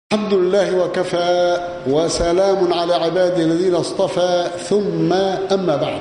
الحمد لله وكفى وسلام على عباده الذين اصطفى ثم أما بعد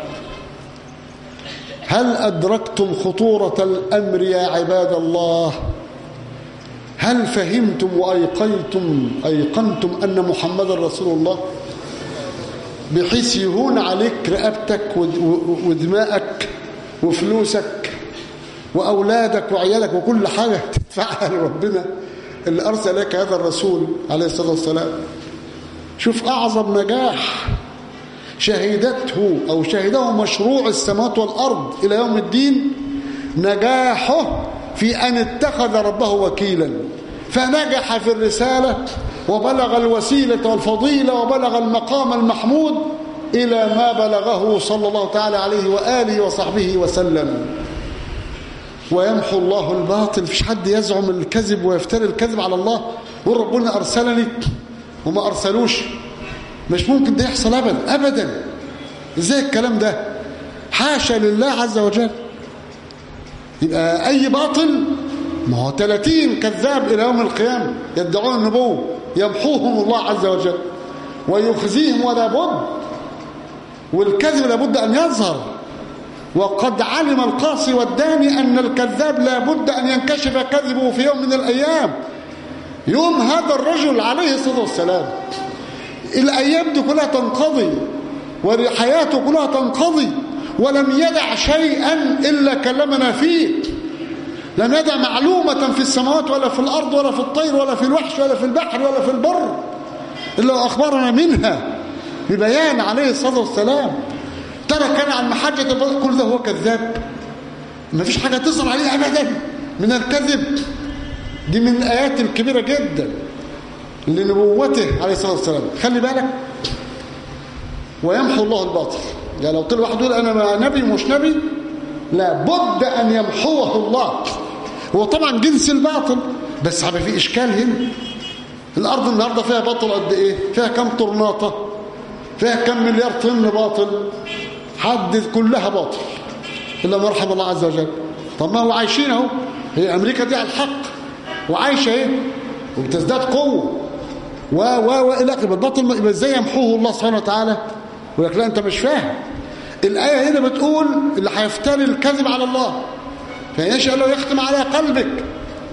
هل أدركتم خطورة الأمر يا عباد الله هل فهمتم وأيقنتم أيقنتم أن محمد رسول الله بحيث يهون عليك رقبتك ودماءك وفلوسك وأولادك وعيالك وكل حاجة تدفعها لربنا اللي أرسل لك هذا الرسول عليه الصلاة والسلام شوف أعظم نجاح شهدته أو شهده مشروع السماوات والأرض إلى يوم الدين نجاحه في أن اتخذ ربه وكيلا فنجح في الرسالة وبلغ الوسيلة والفضيلة وبلغ المقام المحمود إلى ما بلغه صلى الله تعالى عليه وآله وصحبه وسلم ويمحو الله الباطل فيش حد يزعم الكذب ويفتري الكذب على الله يقول ربنا أرسلني وما أرسلوش مش ممكن ده يحصل أبدا أبدا إزاي الكلام ده حاشا لله عز وجل يبقى أي باطل ما هو 30 كذاب إلى يوم القيامة يدعون النبوة يمحوهم الله عز وجل ويخزيهم ولا بد والكذب لابد أن يظهر وقد علم القاصي والداني أن الكذاب لابد أن ينكشف كذبه في يوم من الأيام يوم هذا الرجل عليه الصلاة والسلام الأيام دي كلها تنقضي وحياته كلها تنقضي ولم يدع شيئا إلا كلمنا فيه لم يدع معلومة في السماوات ولا في الأرض ولا في الطير ولا في الوحش ولا في البحر ولا في البر إلا أخبرنا منها ببيان عليه الصلاة والسلام ترى كان عن محجة البطل كل ده هو كذاب ما فيش حاجة تصل عليه أبدا من الكذب دي من الآيات الكبيرة جدا لنبوته عليه الصلاة والسلام خلي بالك ويمحو الله الباطل يعني لو طلع واحد يقول أنا نبي مش نبي لابد أن يمحوه الله هو طبعا جنس الباطل بس هيبقى في إشكال هنا الأرض النهاردة فيها باطل قد إيه فيها كم طرناطة فيها كم مليار طن باطل حدد كلها باطل إلا ما رحم الله عز وجل طب ما هو عايشين اهو هي أمريكا دي على الحق وعايشة اهي وبتزداد قوة و و والى اخره الباطل يبقى ازاي يمحوه الله سبحانه وتعالى يقول لك لا انت مش فاهم الآية هنا بتقول اللي هيفتري الكذب على الله فيشاء الله يختم على قلبك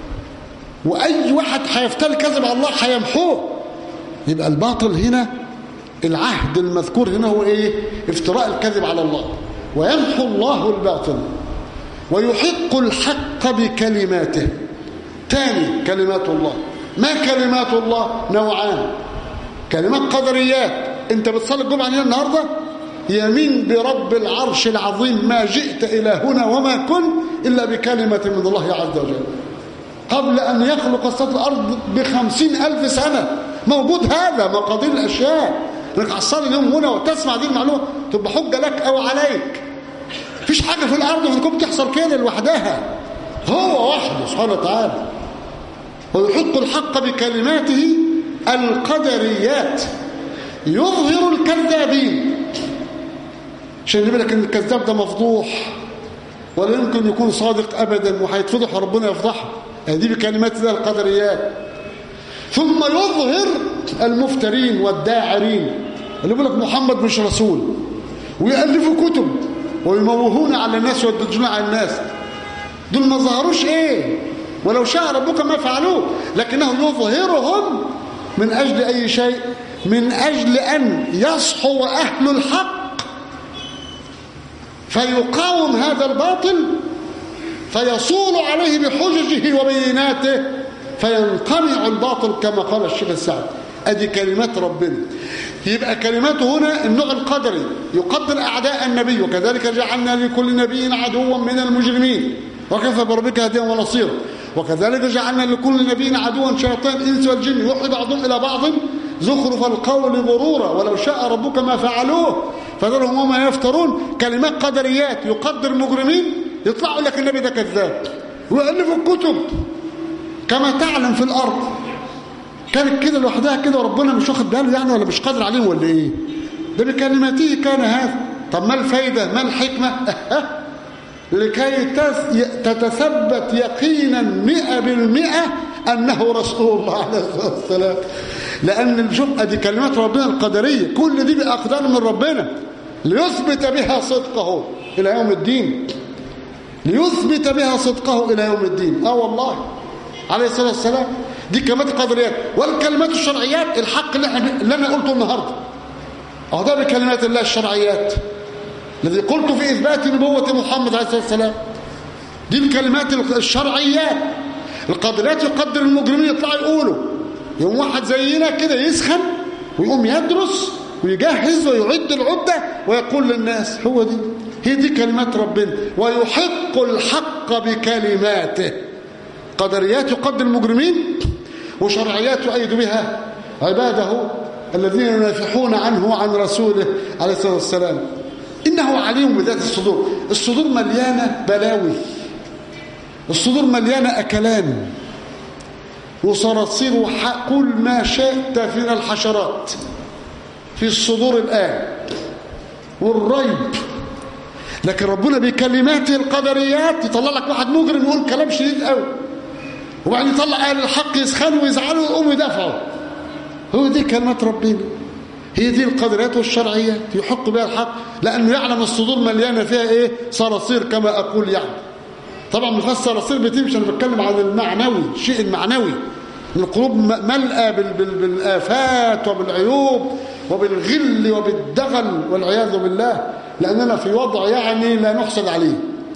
وأي واحد هيفتري الكذب على الله هيمحوه يبقى الباطل هنا العهد المذكور هنا هو ايه افتراء الكذب على الله ويمحو الله الباطل ويحق الحق بكلماته تاني كلمات الله ما كلمات الله نوعان كلمات قدريات انت بتصلي الجمعه هنا النهارده يمين برب العرش العظيم ما جئت الى هنا وما كن الا بكلمه من الله عز وجل قبل ان يخلق السماوات الارض بخمسين الف سنه موجود هذا مقادير الاشياء انك عصار اليوم هنا وتسمع دي المعلومه تبقى حجه لك او عليك مفيش حاجه في الارض ممكن تحصل كده لوحدها هو وحده سبحانه وتعالى ويحق الحق بكلماته القدريات يظهر الكذابين عشان يقول لك ان الكذاب ده مفضوح ولا يمكن يكون صادق ابدا وهيتفضح وربنا يفضحه هذه بكلمات الله القدريات ثم يظهر المفترين والداعرين اللي يقول لك محمد مش رسول ويألفوا كتب ويموهون على الناس ويدجون على الناس دول ما ظهروش ايه ولو شاء ربك ما فعلوه لكنه يظهرهم من أجل أي شيء من أجل أن يصحو أهل الحق فيقاوم هذا الباطل فيصول عليه بحججه وبيناته فينقمع الباطل كما قال الشيخ السعد ادي كلمات ربنا يبقى كلماته هنا النوع القدري يقدر اعداء النبي وكذلك جعلنا لكل نبي عدوا من المجرمين وكفى بربك هديا ونصيرا وكذلك جعلنا لكل نبي عدوا شياطين الانس والجن يوحي بعضهم الى بعض زخرف القول غرورا ولو شاء ربك ما فعلوه فذرهم وما يفترون كلمات قدريات يقدر مجرمين يطلعوا لك النبي ده كذاب ويؤلفوا الكتب كما تعلم في الارض كانت كده لوحدها كده وربنا مش واخد باله يعني ولا مش قادر عليهم ولا ايه ده بكلماته كان هذا طب ما الفايده ما الحكمه لكي تتثبت يقينا مئة بالمئة أنه رسول الله عليه الصلاة والسلام لأن الجمعة دي كلمات ربنا القدرية كل دي بأقدار من ربنا ليثبت بها صدقه إلى يوم الدين ليثبت بها صدقه إلى يوم الدين آه والله عليه الصلاة والسلام دي كلمات القدريات والكلمات الشرعيات الحق اللي, احنا اللي أنا قلته النهاردة أهو ده بكلمات الله الشرعيات الذي قلت في إثبات نبوة محمد عليه الصلاة والسلام دي الكلمات الشرعيات القدريات يقدر المجرمين يطلعوا يقولوا يوم واحد زينا كده يسخن ويقوم يدرس ويجهز ويعد العدة ويقول للناس هو دي هي دي كلمات ربنا ويحق الحق بكلماته قدريات يقدر المجرمين وشرعيات يؤيد بها عباده الذين ينافحون عنه وعن رسوله عليه الصلاة والسلام إنه عليم بذات الصدور الصدور مليانة بلاوي الصدور مليانة أكلان وصراصير كل ما شئت من الحشرات في الصدور الآن والريب لكن ربنا بكلماته القدريات يطلع لك واحد مجرم يقول كلام شديد قوي وبعدين يطلع اهل الحق يسخنوا ويزعلوا ويقوموا يدافعوا هو دي كلمات ربنا هي دي القدريات والشرعيات يحق بها الحق لأنه يعلم الصدور مليانة فيها إيه صراصير كما أقول يعني طبعا مفسر صراصير بتمشي أنا بتكلم عن المعنوي الشيء المعنوي القلوب ملأى بالآفات وبالعيوب وبالغل وبالدغل والعياذ بالله لأننا في وضع يعني لا نحسد عليه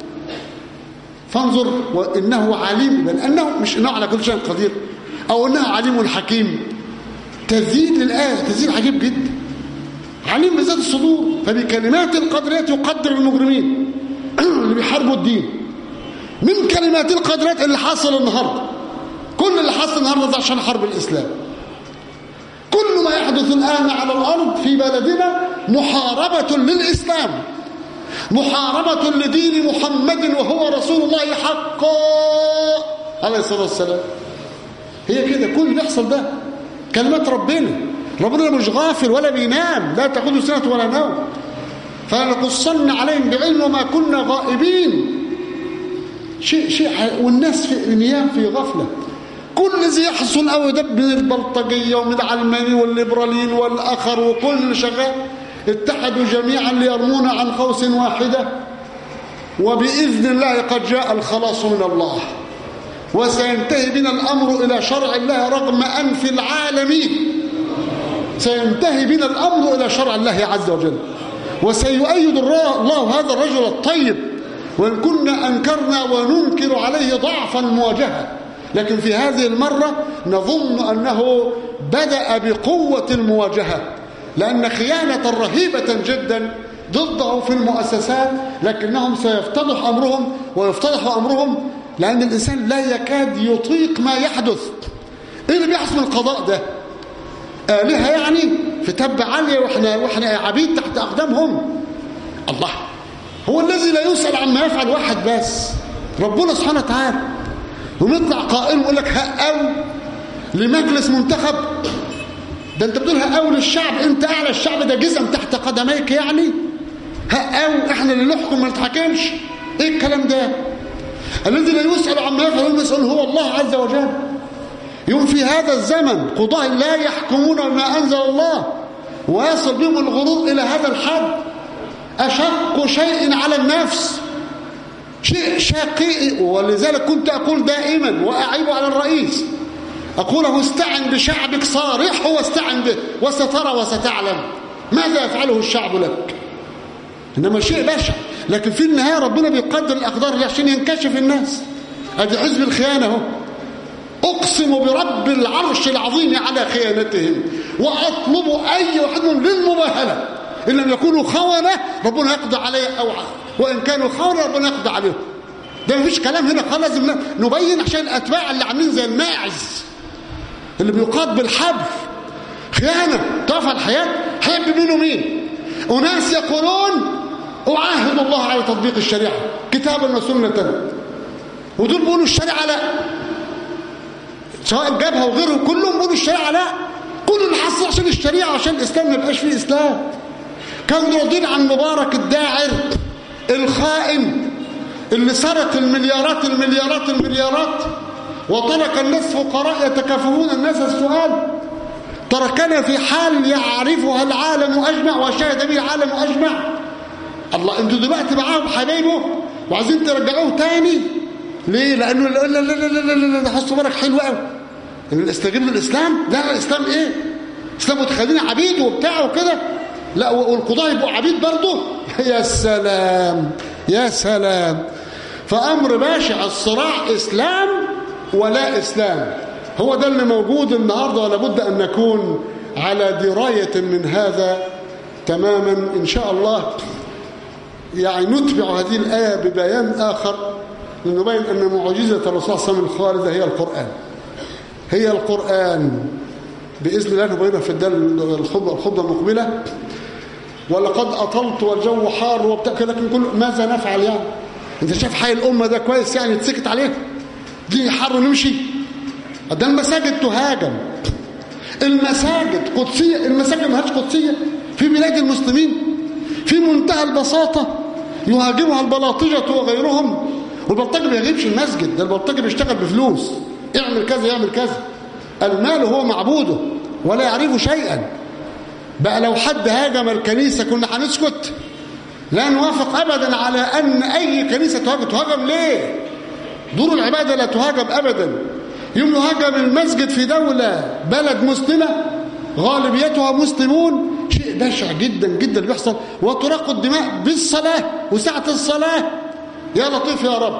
فانظر وإنه عليم بل أنه مش إنه على كل شيء قدير أو إنه عليم حكيم تزيد الآية تزيد عجيب جدا عليم بذات الصدور فبكلمات القدرات يقدر المجرمين اللي بيحاربوا الدين من كلمات القدرات اللي حصل النهارده كل اللي حصل النهارده ده عشان حرب الإسلام كل ما يحدث الآن على الأرض في بلدنا محاربة للإسلام محاربة لدين محمد وهو رسول الله حقا عليه الصلاة والسلام هي كده كل اللي يحصل ده كلمات ربنا ربنا مش غافل ولا بينام لا تأخذه سنة ولا نوم فلنقصن عليهم بعلم ما كنا غائبين شيء شيء والناس في نيام في غفلة كل زي يحصل قوي ده من البلطجية ومن العلماني والليبراليين والآخر وكل اللي شغال اتحدوا جميعا ليرمون عن قوس واحدة وبإذن الله قد جاء الخلاص من الله وسينتهي بنا الأمر إلى شرع الله رغم أنف العالمين سينتهي بنا الأمر إلى شرع الله عز وجل وسيؤيد الله هذا الرجل الطيب وإن كنا أنكرنا وننكر عليه ضعف المواجهة لكن في هذه المرة نظن أنه بدأ بقوة المواجهة لأن خيانة رهيبة جدا ضده في المؤسسات لكنهم سيفتضح أمرهم ويفتضح أمرهم لأن الإنسان لا يكاد يطيق ما يحدث إيه اللي بيحصل القضاء ده آلهة يعني في تب عالية وإحنا, وإحنا عبيد تحت أقدامهم الله هو الذي لا يسأل عما يفعل واحد بس ربنا سبحانه وتعالى ونطلع قائل ويقول لك هقاو لمجلس منتخب ده انت بتقول هقاو للشعب انت اعلى الشعب ده جزم تحت قدميك يعني هقاو احنا اللي نحكم ما نتحكمش ايه الكلام ده الذي لا يسأل عما يفعل المسؤول هو الله عز وجل يوم في هذا الزمن قضاء لا يحكمون ما أنزل الله ويصل بهم الغرور إلى هذا الحد أشق شيء على النفس شيء شقيق ولذلك كنت أقول دائما وأعيب على الرئيس أقوله استعن بشعبك صارحه واستعن به وسترى وستعلم ماذا يفعله الشعب لك إنما شيء بشع لكن في النهاية ربنا بيقدر الأقدار عشان ينكشف الناس ادي حزب الخيانة اهو أقسم برب العرش العظيم على خيانتهم وأطلب أي واحد للمباهلة إن لم يكونوا خونة ربنا يقضي عليه أو وإن كانوا خونة ربنا يقضي عليهم ده مفيش كلام هنا خلاص لازم نبين عشان الأتباع اللي عاملين زي الماعز اللي بيقاد بالحبل خيانة طرف الحياة حب منه مين أناس يقولون أعاهد الله على تطبيق الشريعة كتابا وسنة ودول بيقولوا الشريعة لا سواء جابها وغيرهم كلهم بيقولوا الشريعة لا كل اللي حصل عشان الشريعة عشان الإسلام ما يبقاش فيه إسلام كانوا راضين عن مبارك الداعر الخائن اللي سرق المليارات المليارات المليارات وترك الناس فقراء يتكافئون الناس السؤال تركنا في حال يعرفها العالم أجمع وشاهد به العالم أجمع الله انتوا دلوقتي معاهم حبايبه وعايزين ترجعوه تاني ليه لانه لا لا لا لا لا لا لا حسوا بالك حلو قوي ان استجيب الاسلام لا الاسلام ايه الاسلام متخلينا عبيد وبتاع وكده لا والقضاء يبقوا عبيد برضه يا سلام يا سلام فامر باشع الصراع اسلام ولا اسلام هو ده اللي موجود النهارده ولا بد ان نكون على درايه من هذا تماما ان شاء الله يعني نتبع هذه الآية ببيان آخر لنبين أن معجزة الرسول صلى الله عليه وسلم الخالدة هي القرآن هي القرآن بإذن الله نبينها في الدل الخطبة, الخطبة المقبلة ولقد أطلت والجو حار وبتاع لكن كل ماذا نفعل يعني انت شايف حي الأمة ده كويس يعني تسكت عليه دي حر ونمشي ده المساجد تهاجم المساجد قدسية المساجد ما هيش قدسية في بلاد المسلمين في منتهى البساطة يهاجمها البلاطجة وغيرهم والبلطجي ما يغيبش المسجد ده البلطجي بيشتغل بفلوس اعمل كذا يعمل كذا المال هو معبوده ولا يعرف شيئا بقى لو حد هاجم الكنيسة كنا هنسكت لا نوافق أبدا على أن أي كنيسة تهاجم تهاجم ليه دور العبادة لا تهاجم أبدا يوم يهاجم المسجد في دولة بلد مسلمة غالبيتها مسلمون شيء بشع جدا جدا اللي بيحصل وتراق الدماء بالصلاة وساعة الصلاة يا لطيف يا رب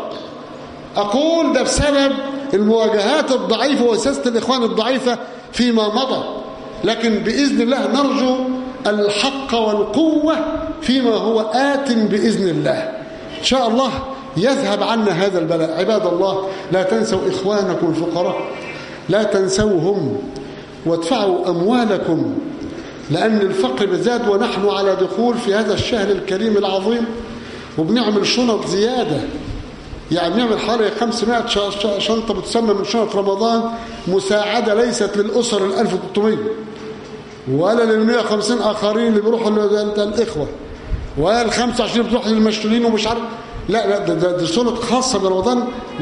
أقول ده بسبب المواجهات الضعيفة وسياسة الإخوان الضعيفة فيما مضى لكن بإذن الله نرجو الحق والقوة فيما هو آت بإذن الله إن شاء الله يذهب عنا هذا البلاء عباد الله لا تنسوا إخوانكم الفقراء لا تنسوهم وادفعوا أموالكم لأن الفقر بزاد ونحن على دخول في هذا الشهر الكريم العظيم وبنعمل شنط زيادة يعني بنعمل حوالي 500 شنطة بتسمى من شنط رمضان مساعدة ليست للأسر ال 1300 ولا لل 150 آخرين اللي بيروحوا الإخوة ولا ال 25 بتروح للمشلولين ومش عارف لا لا ده, ده, ده شنط خاصة برمضان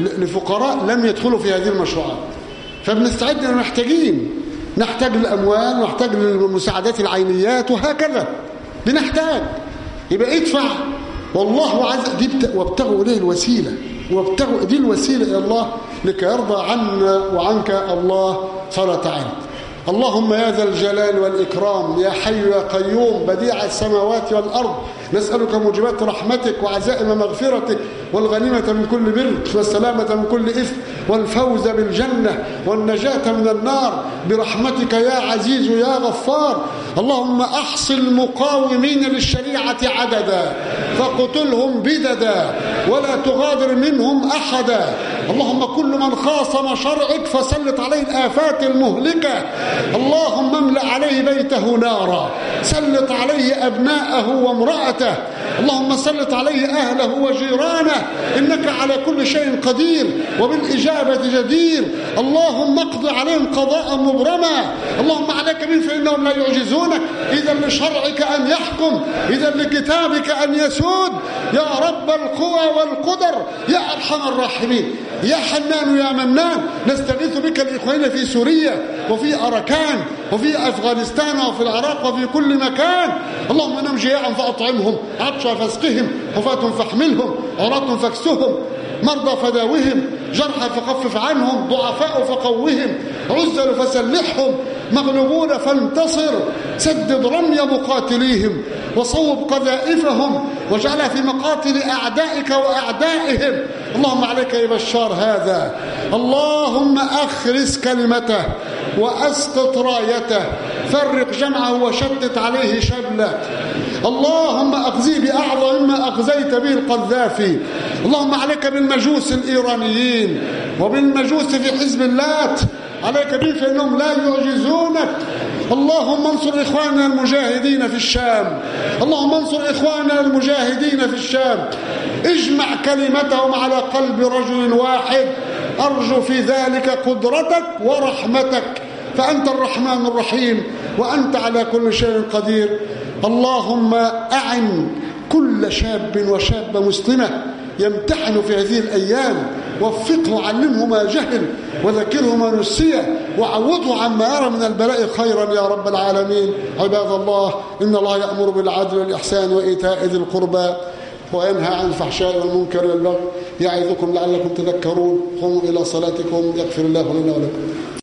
لفقراء لم يدخلوا في هذه المشروعات فبنستعد محتاجين نحتاج للأموال ونحتاج للمساعدات العينيات وهكذا بنحتاج يبقى ادفع والله عز دي وابتغوا إليه الوسيلة وابتغوا دي الوسيلة إلى الله لكي يرضى عنا وعنك الله سبحانه وتعالى اللهم يا ذا الجلال والإكرام يا حي يا قيوم بديع السماوات والأرض نسألك موجبات رحمتك وعزائم مغفرتك والغنيمة من كل بر والسلامة من كل إثم والفوز بالجنة والنجاة من النار برحمتك يا عزيز يا غفار اللهم أحصي المقاومين للشريعة عددا فاقتلهم بددا ولا تغادر منهم أحدا اللهم كل من خاصم شرعك فسلط عليه الآفات المهلكة اللهم املأ عليه بيته نارا سلط عليه أبناءه وامرأته اللهم سلط عليه أهله وجيرانه إنك على كل شيء قدير وبالإجابة جدير اللهم اقض عليهم قضاء مبرما اللهم عليك بهم فإنهم لا يعجزونك إذا لشرعك أن يحكم إذا لكتابك أن يسود يا رب القوى والقدر يا أرحم الراحمين يا حنان يا منان نستغيث بك الإخوان في سوريا وفي أركان وفي أفغانستان وفي العراق وفي كل مكان اللهم نم جياعا فأطعمهم عطشا فاسقهم حفاة فاحملهم عراة فاكسهم مرضى فداوهم جرحى فخفف عنهم ضعفاء فقوهم عزل فسلحهم مغلوبون فانتصر سدد رمي مقاتليهم وصوب قذائفهم واجعلها في مقاتل أعدائك وأعدائهم اللهم عليك يا بشار هذا اللهم أخرس كلمته وأسقط رايته فرق جمعه وشتت عليه شبله اللهم أخزيه بأعظم مما أخزيت به القذافي اللهم عليك بالمجوس الإيرانيين وبالمجوس في حزب اللات عليك به فإنهم لا يعجزونك اللهم انصر إخواننا المجاهدين في الشام اللهم انصر إخواننا المجاهدين في الشام اجمع كلمتهم على قلب رجل واحد أرجو في ذلك قدرتك ورحمتك فأنت الرحمن الرحيم وأنت على كل شيء قدير اللهم أعن كل شاب وشابة مسلمة يمتحن في هذه الأيام وفقه وعلمه ما جهل وذكره ما نسي وعوضه عما يرى من البلاء خيرا يا رب العالمين عباد الله إن الله يأمر بالعدل والإحسان وإيتاء ذي القربى وينهى عن الفحشاء والمنكر والبغي يعظكم لعلكم تذكرون قوموا إلى صلاتكم يغفر الله لنا ولكم